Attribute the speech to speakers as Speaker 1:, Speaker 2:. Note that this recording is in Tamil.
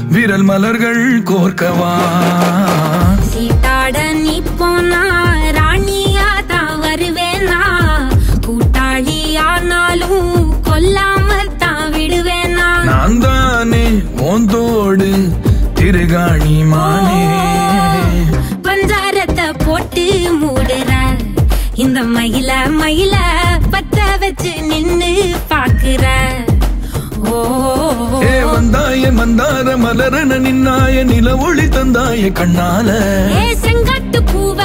Speaker 1: விரல் மலர்கள் கோர்க்கவா
Speaker 2: சீட்டாட நீ போனா ராணியா தான் வருவேனா கூட்டாளி ஆனாலும் கொல்லாம தான் விடுவேனா
Speaker 1: நான் தானே ஓந்தோடு திருகாணி மானே
Speaker 2: பஞ்சாரத்தை போட்டு மூடுற இந்த மயில மயில பத்த வச்சு நின்னு பாக்குற ஓ
Speaker 1: ஏ வந்தாய மந்தார மலரன நின்னாய நில ஒளி தந்தாய கண்ணால
Speaker 2: ஏ செங்காட்டு பூவ